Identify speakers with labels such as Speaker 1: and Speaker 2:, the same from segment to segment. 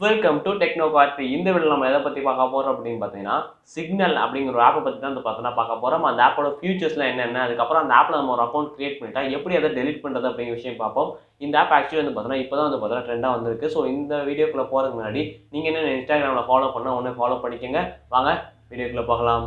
Speaker 1: welcome to techno party இந்த video நம்ம எதை பற்றி பார்க்க போகிறோம் அப்படின்னு பார்த்தீங்கன்னா சிக்னல் அப்படிங்கிற ஒரு ஆப்பை பற்றி தான் வந்து பார்த்தோன்னா பார்க்க போகிறோம் அந்த ஆப்போட ஃபியூச்சர்ஸ்லாம் என்னென்ன அதுக்கப்புறம் அந்த ஆப்பில் நம்ம ஒரு அக்கௌண்ட் கிரியேட் பண்ணிட்டா எப்படி அதை டெலிட் பண்ணுறது அப்படிங்கிற விஷயம் பார்ப்போம் இந்த ஆப் ஆக்சுவலி வந்து பார்த்தோன்னா இப்போ தான் வந்து பார்த்தோன்னா ட்ரெண்டாக வந்திருக்கு ஸோ இந்த வீடியோக்குள்ளே போகிறதுக்கு முன்னாடி நீங்கள் என்ன இன்ஸ்டாகிராமில் ஃபாலோ பண்ணால் ஒன்று ஃபாலோ பண்ணிக்கோங்க வாங்க வீடியோக்குள்ளே போகலாம்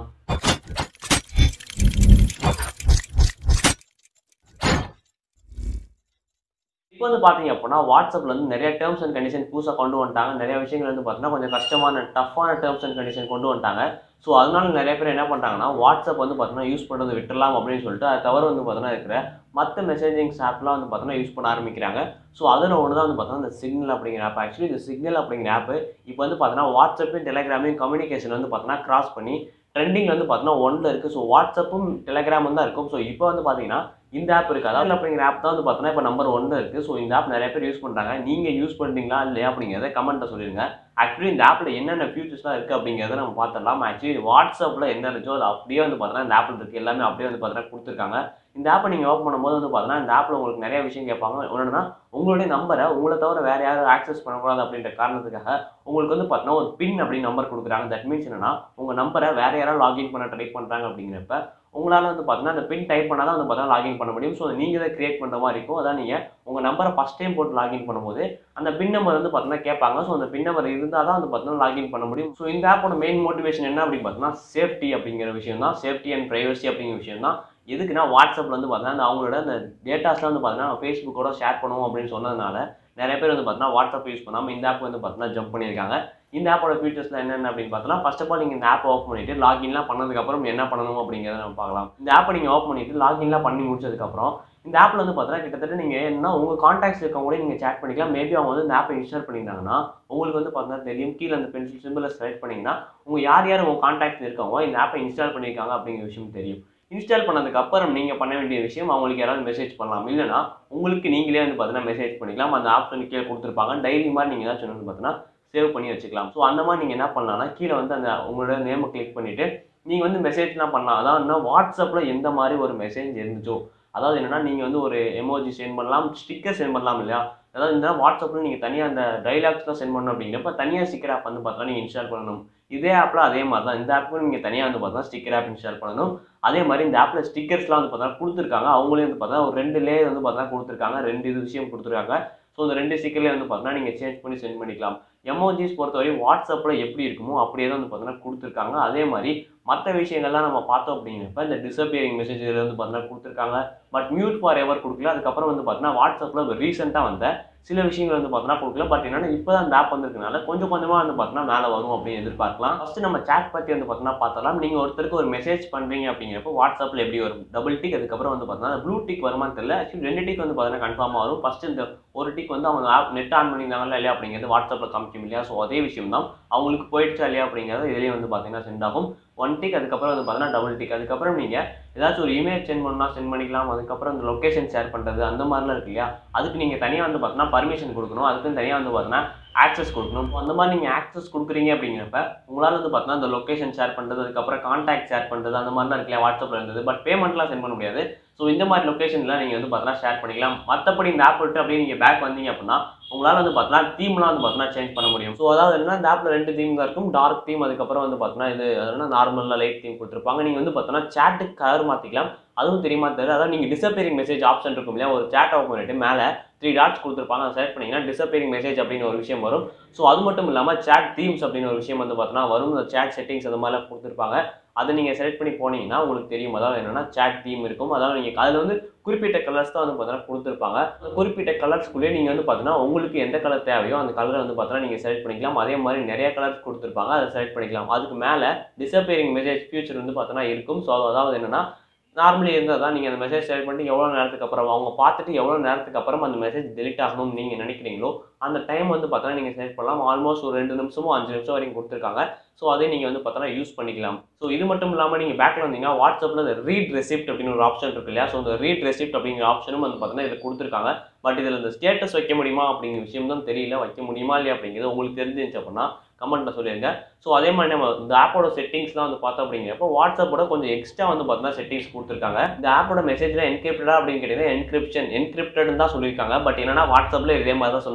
Speaker 1: இப்போ வந்து பார்த்தீங்க அப்படின்னா வாட்ஸ்அப்பில் வந்து நிறைய டேர்ம்ஸ் அண்ட் கண்டிஷன் புதுசாக கொண்டு வந்துட்டாங்க நிறைய விஷயங்கள் வந்து பார்த்தீங்கன்னா கொஞ்சம் கஷ்டமான டஃப்பான டேர்ம்ஸ் அண்ட் கண்டிஷன் கொண்டு வந்துட்டாங்க ஸோ அதனால நிறைய பேர் என்ன பண்ணுறாங்கன்னா வாட்ஸ்அப் வந்து பார்த்தீங்கன்னா யூஸ் பண்ணுறது விட்டுலாம் அப்படின்னு சொல்லிட்டு அது தவிர வந்து பார்த்தீங்கன்னா இருக்கிற மற்ற மெசேஜிங்ஸ் ஆப்லாம் வந்து பார்த்தீங்கன்னா யூஸ் பண்ண ஆரம்பிக்கிறாங்க ஸோ அதில் ஒன்று தான் வந்து பார்த்தீங்கன்னா இந்த சிக்னல் அப்படிங்கிற ஆப் ஆக்சுவலி இந்த சிக்னல் அப்படிங்கிற ஆப் இப்போ வந்து பார்த்தீங்கன்னா வாட்ஸ்அப்பையும் டெலிகிராமையும் கம்யூனிகேஷன் வந்து பார்த்தீங்கன்னா கிராஸ் பண்ணி ட்ரெண்டிங் வந்து பார்த்தீங்கன்னா ஒன்ல இருக்குது ஸோ வாட்ஸ்அப்பும் டெலிகிராமும் தான் இருக்கும் ஸோ இப்போ வந்து பார்த்தீங்கன்னா இந்த ஆப் இருக்குது அதாவது அப்படிங்கிற ஆப் தான் வந்து பார்த்தீங்கன்னா இப்போ நம்பர் ஒன்று இருக்குது ஸோ இந்த ஆப் நிறைய பேர் யூஸ் பண்ணுறாங்க நீங்கள் யூஸ் பண்ணுறீங்களா இல்லையா அப்படிங்கிறத கமெண்ட்டை சொல்லிடுங்க ஆக்சுவலி இந்த ஆப்பில் என்னென்ன ஃபியூச்சர்ஸ்லாம் இருக்குது அப்படிங்கிறத நம்ம பார்த்துடலாம் ஆக்சுவலி வாட்ஸ்அப்பில் என்ன இருந்துச்சோ அது அப்படியே வந்து பார்த்தீங்கன்னா இந்த ஆப்பில் இருக்குது எல்லாமே அப்படியே வந்து பார்த்தீங்கன்னா கொடுத்துருக்காங்க இந்த ஆப்பை நீங்கள் ஓப்பன் பண்ணும்போது வந்து பார்த்தீங்கன்னா இந்த ஆப்பில் உங்களுக்கு நிறைய விஷயம் கேட்பாங்க ஒன்றுனா உங்களுடைய நம்பரை உங்களை தவிர வேறு யாரும் ஆக்சஸ் பண்ணக்கூடாது அப்படின்ற காரணத்துக்காக உங்களுக்கு வந்து பார்த்தீங்கன்னா ஒரு பின் அப்படின்னு நம்பர் கொடுக்குறாங்க தட் மீன்ஸ் என்னன்னா உங்கள் நம்பரை வேறு யாராவது லாகின் பண்ண ட்ரை பண்ணுறாங்க அப்படிங்கிறப்ப உங்களால் வந்து பார்த்தீங்கன்னா அந்த பின் டைப் பண்ணால் தான் வந்து பார்த்தீங்கன்னா லாகின் பண்ண முடியும் ஸோ நீங்கள் தான் கிரியேட் பண்ணுற மாதிரி இருக்கும் அதான் நீங்கள் உங்கள் நம்பரை ஃபஸ்ட் டைம் போட்டு லாகின் பண்ணும்போது அந்த பின் நம்பர் வந்து பார்த்தீங்கன்னா கேட்பாங்க ஸோ அந்த பின் நம்பர் இருந்தால் தான் வந்து பார்த்தீங்கன்னா லாகின் பண்ண முடியும் ஸோ இந்த ஆப்போட மெயின் மோட்டிவேஷன் என்ன அப்படின்னு பார்த்தீங்கன்னா சேஃப்டி அப்படிங்கிற விஷயம் தான் சேஃப்டி அண்ட் ப்ரைவசி அப்படிங்கிற விஷயம் தான் எதுக்குன்னா வாட்ஸ்அப்பில் வந்து பார்த்தீங்கன்னா அந்த அவங்களோட அந்த டேட்டாஸ்லாம் வந்து பார்த்தீங்கன்னா ஃபேஸ்புக்கோட ஷேர் பண்ணுவோம் அப்படின்னு சொன்னதுனால நிறைய பேர் வந்து பார்த்தீங்கன்னா வாட்ஸ்அப் யூஸ் பண்ணாமல் இந்த ஆப் வந்து பார்த்தீங்கன்னா ஜம்ப் பண்ணியிருக்காங்க இந்த ஆப்போட ஃபீச்சர்ஸ்லாம் என்னென்ன அப்படின்னு பார்த்தோம்னா ஃபர்ஸ்ட் ஆஃப் ஆல் நீங்கள் இந்த ஆப்பை ஓப்பன் பண்ணிட்டு லாகின்லாம் பண்ணதுக்கப்புறம் என்ன பண்ணணும் அப்படிங்கிறத நம்ம பார்க்கலாம் இந்த ஆப்பை நீங்கள் ஓப்பன் பண்ணிட்டு லாகின்லாம் பண்ணி முடிச்சதுக்கப்புறம் இந்த ஆப்பில் வந்து பார்த்தீங்கன்னா கிட்டத்தட்ட நீங்கள் என்ன உங்கள் காண்டாக்ட்ஸ் இருக்கவங்க கூட நீங்கள் சேட் பண்ணிக்கலாம் மேபி அவங்க வந்து இந்த ஆப்பை இன்ஸ்டால் பண்ணியிருந்தாங்கன்னா உங்களுக்கு வந்து பார்த்தீங்கன்னா தெரியும் கீழே அந்த பென்சில் சிம்பிளை செலக்ட் பண்ணிங்கன்னா உங்கள் யார் யார் உங்கள் காண்டாக்ட்ஸ் இருக்கவங்க இந்த ஆப்பை இன்ஸ்டால் பண்ணியிருக்காங்க அப்படிங்கிற விஷயம் தெரியும் இன்ஸ்டால் பண்ணதுக்கு அப்புறம் நீங்கள் பண்ண வேண்டிய விஷயம் அவங்களுக்கு யாராவது மெசேஜ் பண்ணலாம் இல்லைனா உங்களுக்கு நீங்களே வந்து பார்த்தீங்கன்னா மெசேஜ் பண்ணிக்கலாம் அந்த ஆப்ஷன் கீழே கொடுத்துருப்பாங்க டெய்லி மாதிரி நீங்கள் ஏதாச்சும் வந்து பார்த்தீங்கன்னா சேவ் பண்ணி வச்சுக்கலாம் ஸோ அந்த மாதிரி நீங்கள் என்ன பண்ணலாம்னா கீழே வந்து அந்த உங்களோட நேமை கிளிக் பண்ணிவிட்டு நீங்கள் வந்து மெசேஜ்லாம் பண்ணலாம் அதாவது வாட்ஸ்அப்பில் எந்த மாதிரி ஒரு மெசேஜ் இருந்துச்சோ அதாவது என்னன்னா நீங்கள் வந்து ஒரு எமோஜி சென்ட் பண்ணலாம் ஸ்டிக்கர் சென்ட் பண்ணலாம் இல்லையா அதாவது இந்த வாட்ஸ்அப்பில் நீங்கள் தனியாக அந்த டைலாக்ஸ்லாம் சென்ட் பண்ணணும் அப்படிங்கிறப்ப தனியாக ஸ்டிக்கர் ஆப் வந்து பார்த்தா நீங்கள் இன்ஸ்டால் பண்ணணும் இதே ஆப்பில் அதே மாதிரி தான் இந்த ஆப்புக்கும் நீங்கள் தனியாக வந்து பார்த்தா ஸ்டிக்கர் ஆப் இன்ஸ்டால் பண்ணணும் அதே மாதிரி இந்த ஆப்பில் ஸ்டிக்கர்ஸ்லாம் வந்து பார்த்தா கொடுத்துருக்காங்க அவங்களே வந்து பார்த்தா ஒரு ரெண்டு லேயர் வந்து பார்த்தா கொடுத்துருக்காங்க ரெண்டு இது விஷயம் கொடுத்துருக்காங்க ஸோ இந்த ரெண்டு ஸ்டிக்கர்லேயே வந்து பார்த்தீங்கன்னா நீங்கள் சேஞ்ச் பண்ணி சென்ட் பண்ணிக்கலாம் எமோஜிஸ் பொறுத்தவரை வாட்ஸ்அப்பில் எப்படி இருக்குமோ அப்படியே தான் வந்து பார்த்தீங்கன்னா கொடுத்துருக்காங்க அதே மாதிரி மற்ற விஷயங்கள்லாம் நம்ம பார்த்தோம் அப்படிங்கிறப்ப இந்த டிசப்பியரிங் மெசேஜ் வந்து பார்த்தீங்கன்னா கொடுத்துருக்காங்க பட் மியூட் ஃபார் எவர் கொடுக்கல அதுக்கப்புறம் வந்து பார்த்தீங்கன்னா வாட்ஸ்அப்பில் ரீசெண்டாக வந்த சில விஷயங்கள் வந்து பார்த்தீங்கன்னா கொடுக்கல பட் என்னன்னா இப்போ தான் இந்த ஆப் வந்திருக்கனால கொஞ்சம் கொஞ்சமாக வந்து பார்த்தீங்கன்னா மேலே வரும் அப்படின்னு எதிர்பார்க்கலாம் ஃபஸ்ட்டு நம்ம சேட் பற்றி வந்து பார்த்தீங்கன்னா பார்த்தலாம் நீங்கள் ஒருத்தருக்கு ஒரு மெசேஜ் பண்ணுறீங்க அப்படிங்கிறப்போ வாட்ஸ்அப்பில் எப்படி வரும் டபுள் டிக் அதுக்கப்புறம் வந்து பார்த்தீங்கன்னா ப்ளூ டிக் வருமான்னு தெரியல ஆக்சுவலி ரெண்டு டிக் வந்து பார்த்தீங்கன்னா கன்ஃபார்மாக வரும் ஃபஸ்ட்டு இந்த ஒரு டிக் வந்து அவங்க ஆப் நெட் ஆன் பண்ணியிருந்தாங்களா இல்லையா அப்படிங்கிறது வாட்ஸ்அப்பில் காமிக்கும் இல்லையா ஸோ அதே விஷயம் தான் அவங்களுக்கு போயிடுச்சா இல்லையா அப்படிங்கிறது இதுலேயே வந்து பார்த்தீங்கன்னா சென்ட் ஆகும் ஒன் டிக் அதுக்கப்புறம் வந்து பார்த்தீங்கன்னா டபுள் டிக் அதுக்கப்புறம் நீங்கள் ஏதாச்சும் ஒரு இமேஜ் சென்ட் பண்ணால் சென்ட் பண்ணிக்கலாம் அதுக்கப்புறம் இந்த லொக்கேஷன் ஷேர் பண்ணுறது அந்த மாதிரிலாம் இருக்கு இல்லையா அதுக்கு நீங்கள் தனியாக வந்து பார்த்தீங்கன்னா பர்மிஷன் கொடுக்கணும் அதுக்குன்னு தனியாக வந்து பார்த்தீங்கன்னா ஆக்சஸ் கொடுக்கணும் அந்த மாதிரி நீங்கள் ஆக்சஸ் கொடுக்குறீங்க அப்படிங்கிறப்ப உங்களால் வந்து பார்த்தீங்கன்னா இந்த லொக்கேஷன் ஷேர் பண்ணுறது அதுக்கப்புறம் கான்டாக்ட் ஷேர் பண்ணுறது அந்த மாதிரிலாம் இருக்கு இல்லையா வாட்ஸ்அப்பில் இருந்தது பட் பேமெண்ட்லாம் சென்ட் பண்ண முடியாது ஸோ இந்த மாதிரி லொக்கேஷன்லாம் நீங்கள் வந்து பார்த்தீங்கன்னா ஷேர் பண்ணிக்கலாம் மற்றபடி இந்த ஆப் விட்டு அப்படியே நீங்கள் பேக் வந்தீங்க அப்படின்னா உங்களால் வந்து பார்த்தீங்கன்னா தீம்லாம் வந்து பார்த்தீங்கன்னா சேஞ்ச் பண்ண முடியும் ஸோ அதாவது என்ன இந்த ஆப்பில் ரெண்டு தீம் தான் இருக்கும் டார்க் தீம் அதுக்கப்புறம் வந்து பார்த்தீங்கன்னா இது அதனால் நார்மலாக லைட் தீம் கொடுத்துருப்பாங்க நீங்கள் வந்து பார்த்தீங்கன்னா சேட்டுக்கு கலர் மாற்றிக்கலாம் அதுவும் தெரியுமா தெரியல அதாவது நீங்கள் டிசப்பியரிங் மெசேஜ் ஆப்ஷன் இருக்கும் இல்லையா ஒரு சேட் ஓப்பன் பண்ணிட்டு மேலே த்ரீ டாட்ஸ் கொடுத்துருப்பாங்க அதை செலக்ட் பண்ணிங்கன்னா டிசப்பியரிங் மெசேஜ் அப்படின்னு ஒரு விஷயம் வரும் ஸோ அது மட்டும் இல்லாமல் சேட் தீம்ஸ் அப்படின்னு ஒரு விஷயம் வந்து பார்த்தீங்கன்னா வரும் இந்த சேட் செட்டிங்ஸ் அது மாதிரிலாம் கொடுத்துருப்பாங்க அதை நீங்கள் செலக்ட் பண்ணி போனீங்கன்னா உங்களுக்கு தெரியும் அதாவது என்னென்னா சேட் தீம் இருக்கும் அதாவது நீங்கள் அதில் வந்து குறிப்பிட்ட கலர்ஸ் தான் வந்து பார்த்தீங்கன்னா கொடுத்துருப்பாங்க அந்த குறிப்பிட்ட கலர்ஸ்குள்ளேயே நீங்கள் வந்து பார்த்தீங்கன்னா உங்களுக்கு எந்த கலர் தேவையோ அந்த கலரை வந்து பார்த்தீங்கன்னா நீங்கள் செலக்ட் பண்ணிக்கலாம் அதே மாதிரி நிறைய கலர்ஸ் கொடுத்துருப்பாங்க அதை செலக்ட் பண்ணிக்கலாம் அதுக்கு மேலே டிசப்பியரிங் மெசேஜ் ஃபியூச்சர் வந்து பார்த்தீங்கன்னா இருக்கும் ஸோ அதாவது என்னென்னா நார்மலி இருந்தால் தான் நீங்கள் அந்த மெசேஜ் செலக்ட் பண்ணிட்டு எவ்வளோ நேரத்துக்கு அப்புறம் அவங்க பார்த்துட்டு எவ்வளோ நேரத்துக்கு அப்புறம் அந்த மெசேஜ் டெலிட் ஆகணும்னு நீங்கள் நினைக்கிறீங்களோ அந்த டைம் வந்து பார்த்தோன்னா நீங்கள் செலக்ட் பண்ணலாம் ஆல்மோஸ்ட் ஒரு ரெண்டு நிமிஷமோ அஞ்சு நிமிஷம் வரைக்கும் கொடுத்துருக்காங்க ஸோ அதை நீங்கள் வந்து பார்த்தோன்னா யூஸ் பண்ணிக்கலாம் ஸோ இது மட்டும் இல்லாமல் நீங்கள் பேக்கில் வந்தீங்கன்னா வாட்ஸ்அப்பில் இந்த ரீட் ரெசிப்ட் அப்படின்னு ஒரு ஆப்ஷன் இருக்கு இல்லையா ஸோ இந்த ரீட் ரெசிப்ட் அப்படிங்கிற ஆப்ஷனும் வந்து பார்த்தோன்னா இதில் கொடுத்துருக்காங்க பட் இதில் இந்த ஸ்டேட்டஸ் வைக்க முடியுமா அப்படிங்கிற விஷயம் தான் தெரியல வைக்க முடியுமா இல்லையா அப்படிங்கிறது உங்களுக்கு தெரிஞ்சிருந்துச்சு அப்படின்னா கமெண்ட்டில் சொல்லிடுங்க ஸோ அதே மாதிரி நம்ம இந்த ஆப்போட செட்டிங்ஸ்லாம் வந்து பார்த்தோம் அப்படிங்கிறப்போ வாட்ஸ்அப்போட கொஞ்சம் எக்ஸ்ட்ரா வந்து பார்த்தீங்கன்னா செட்டிங்ஸ் கொடுத்துருக்காங்க இந்த ஆப்போட மெசேஜில் என்கிரிப்டடா அப்படின்னு கேட்டீங்கன்னா என்கிரிப்ஷன் என்கிரிப்டட்னு தான் சொல்லியிருக்காங்க பட் என்னன்னா வாட்ஸ்அப்பில் இதே மாதிரி தான் சொன்னாங்க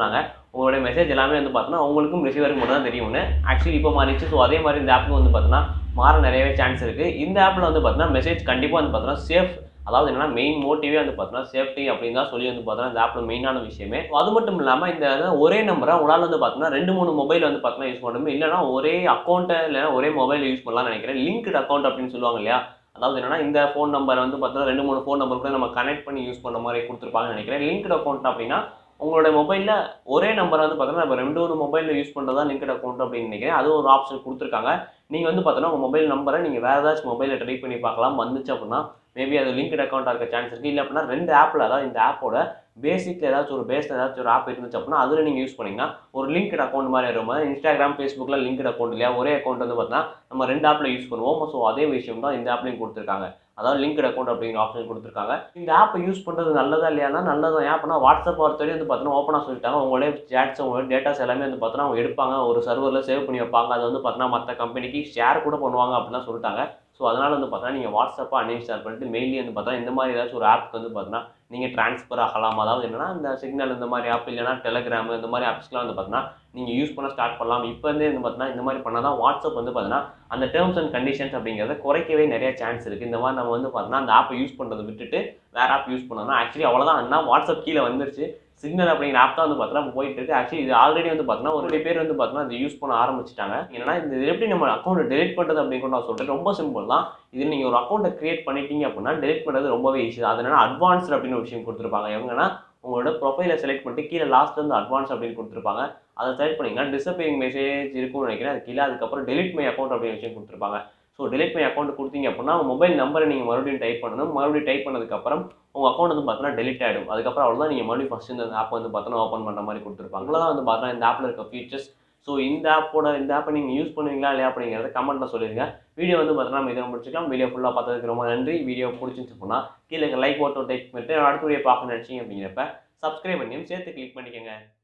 Speaker 1: உங்களுடைய மெசேஜ் எல்லாமே வந்து பார்த்தோன்னா உங்களுக்கும் ரிசீவருக்கு மட்டும் தான் தெரியும்னு ஆக்சுவலி இப்போ மாறிச்சு ஸோ அதே மாதிரி இந்த ஆப்புக்கு வந்து பார்த்தோன்னா மாற நிறையவே சான்ஸ் இருக்குது இந்த ஆப்பில் வந்து பார்த்தோன்னா மெசேஜ் கண்டிப்பாக வந்து பார்த்தோன்னா சேஃப் அதாவது என்னன்னா மெயின் மோட்டிவே வந்து பார்த்தோன்னா சேஃப்டி அப்படின்னு தான் சொல்லி வந்து பார்த்தோன்னா இந்த ஆப்பில் மெயினான விஷயமே So, அது மட்டும் இல்லாமல் இந்த அதாவது ஒரே நம்பரை உங்களால் வந்து பார்த்தோன்னா ரெண்டு மூணு மொபைல் வந்து பார்த்தோன்னா யூஸ் பண்ண முடியும் இல்லைனா ஒரே அக்கௌண்ட்டை இல்லைனா ஒரே மொபைல் யூஸ் பண்ணலாம்னு நினைக்கிறேன் லிங்க்டு அக்கௌண்ட் அப்படின்னு சொல்லுவாங்க இல்லையா அதாவது என்னன்னா இந்த ஃபோன் நம்பர் வந்து பார்த்தோன்னா ரெண்டு மூணு ஃபோன் நம்பர் கூட நம்ம கனெக்ட் பண்ணி யூஸ் பண்ண மாதிரி கொடுத்துருப்பாங்கன்னு நினைக்கிறேன் லிங்க்டு அக்கௌண்ட் அப்படின்னா உங்களோட மொபைலில் ஒரே நம்பரை வந்து பார்த்தோன்னா நம்ம ரெண்டு ஒரு மொபைலில் யூஸ் பண்ணுறதா லிங்க்டு அக்கௌண்ட் அப்படின்னு நினைக்கிறேன் அது ஒரு ஆப்ஷன் கொடுத்துருக்காங்க நீங்கள் வந்து பார்த்தோன்னா உங்கள் மொபைல் நம்பரை நீங்கள் வேறு ஏதாச்சும் மொபைலில் ட்ரை பண்ணி பார்க்கலாம் வந்துச்சு அப்படின்னா மேபி அது லிங்க்டு அக்கௌண்ட்டாக இருக்க சான்ஸ் இருக்குது இல்லை அப்படின்னா ரெண்டு ஆப்பில் அதாவது இந்த ஆப்போட பேசிக்கில் ஏதாச்சும் ஒரு பேஸில் ஏதாச்சும் ஒரு ஆப் இருந்துச்சு அப்படின்னா அதில் நீங்கள் யூஸ் பண்ணிங்கன்னா ஒரு லிங்க்டு அக்கௌண்ட் மாதிரி இருக்கும் இன்ஸ்டாகிராம் ஃபேஸ்புக்கில் லிங்க்டு அக்கௌண்ட் இல்லையா ஒரே அக்கௌண்ட் வந்து பார்த்தீங்கன்னா நம்ம ரெண்டு ஆப்பில் யூஸ் பண்ணுவோம் ஸோ அதே விஷயம் தான் இந்த ஆப்லையும் கொடுத்துருக்காங்க அதாவது லிங்க்டு அக்கௌண்ட் அப்படிங்கிற ஆப்ஷன் கொடுத்துருக்காங்க இந்த ஆப்பை யூஸ் பண்ணுறது நல்லதா இல்லையானா நல்லதா ஏன் அப்படின்னா வாட்ஸ்அப் பொறுத்தவரை வந்து பார்த்தீங்கன்னா ஓப்பனாக சொல்லிட்டாங்க உங்களுடைய சேட்ஸ் உங்களோட டேட்டாஸ் எல்லாமே வந்து பார்த்தீங்கன்னா அவங்க எடுப்பாங்க ஒரு சர்வரில் சேவ் பண்ணி வைப்பாங்க அது வந்து பார்த்தீங்கன்னா மற்ற கம்பெனிக்கு ஷேர் கூட பண்ணுவாங்க அப்படின்னு சொல்லிட்டாங்க ஸோ அதனால் வந்து பார்த்தீங்கன்னா நீங்கள் வாட்ஸ்அப்பை அன்இன்ஸ்டால் பண்ணிட்டு மெயிலி வந்து பார்த்தீங்கன்னா இந்த மாதிரி ஏதாச்சும் ஒரு ஆப்க்கு வந்து பார்த்தீங்கன்னா நீங்கள் ட்ரான்ஸ்ஃபர் ஆகலாம் அதாவது என்னன்னா இந்த சிக்னல் இந்த மாதிரி ஆப் இல்லைனா டெலகிராம் இந்த மாதிரி ஆப்ஸ்லாம் வந்து பார்த்தீங்கன்னா நீங்கள் யூஸ் பண்ண ஸ்டார்ட் பண்ணலாம் இப்போ இருந்தே வந்து பார்த்தீங்கன்னா இந்த மாதிரி பண்ணால் தான் வாட்ஸ்அப் வந்து பார்த்தீங்கன்னா அந்த டேர்ம்ஸ் அண்ட் கண்டிஷன்ஸ் அப்படிங்கிறத குறைக்கவே நிறைய சான்ஸ் இருக்குது இந்த மாதிரி நம்ம வந்து பார்த்தீங்கன்னா அந்த ஆப்பை யூஸ் பண்ணுறதை விட்டுட்டு வேறு ஆப் யூஸ் பண்ணோம்னா ஆக்சுவலி அவ்வளோதான் என்ன வாட்ஸ்அப் கீழே வந்துருச்சு சிக்னல் அப்படிங்கிற ஆப் தான் வந்து பார்த்தீங்கன்னா போயிட்டு இருக்கு ஆக்சுவலி இது ஆல்ரெடி வந்து பார்த்தீங்கன்னா ஒரு பேர் வந்து பார்த்தீங்கன்னா இது யூஸ் பண்ண ஆரம்பிச்சிட்டாங்க என்னன்னா இந்த இது எப்படி நம்ம அக்கௌண்ட் டெலிட் பண்ணுறது அப்படின்னு கூட நான் சொல்கிறேன் ரொம்ப சிம்பிள் தான் இதில் நீங்கள் ஒரு அக்கௌண்ட்டை கிரியேட் பண்ணிட்டீங்க அப்படின்னா டெலிட் பண்ணுறது ரொம்பவே ஈஸி அது என்னன்னா அட்வான்ஸ்ட் அப்படின்னு ஒரு விஷயம் கொடுத்துருப்பாங்க எங்கன்னா உங்களோட ப்ரொஃபைலை செலக்ட் பண்ணிட்டு கீழே லாஸ்ட் வந்து அட்வான்ஸ் அப்படின்னு கொடுத்துருப்பாங்க அதை செலக்ட் பண்ணிங்கன்னா டிசப்பியரிங் மெசேஜ் இருக்கும்னு நினைக்கிறேன் அது கீழே அதுக்கப்புறம் டெலிட் மை அக்கௌண்ட் அப்படின்னு விஷயம் கொடுத்துருப்பாங்க ஸோ டெலிட் மை அக்கௌண்ட் கொடுத்தீங்க அப்படின்னா உங்கள் மொபைல் நம்பரை நீங்கள் மறுபடியும் டைப் பண்ணணும் மறுபடியும் டைப் பண்ணதுக்கப்புறம் உங்கள் அக்கௌண்ட் வந்து பார்த்தீங்கன்னா டெலிட் ஆகிடும் அதுக்கப்புறம் அவ்வளோதான் நீங்கள் மறுபடியும் ஃபஸ்ட் இந்த ஆப் வந்து பார்த்தீங்கன்னா ஓப்பன் பண்ணுற மாதிரி கொடுத்துருப்பாங்க அவ்வளோதான் வந்து பார்த்தீங்கன்னா இந்த ஆப்பில் இருக்க ஃபீச்சர்ஸ் ஸோ இந்த ஆப்போட இந்த ஆப்பை நீங்கள் யூஸ் பண்ணுவீங்களா இல்லையா அப்படிங்கிறத கமெண்ட்டில் சொல்லிடுங்க வீடியோ வந்து பார்த்தீங்கன்னா நம்ம இதை முடிச்சுக்கலாம் வீடியோ ஃபுல்லாக பார்த்ததுக்கு ரொம்ப நன்றி வீடியோ பிடிச்சிருந்துச்சு அப்படின்னா கீழே லைக் போட்டு டைப் பண்ணிட்டு அடுத்த வீடியோ பார்க்கணும்னு நினச்சிங்க அப்படிங்கிறப்ப சப்ஸ்கிரைப் பண்ணியும் சேர்த்து கிளிக் பண்ணிக்கோங்க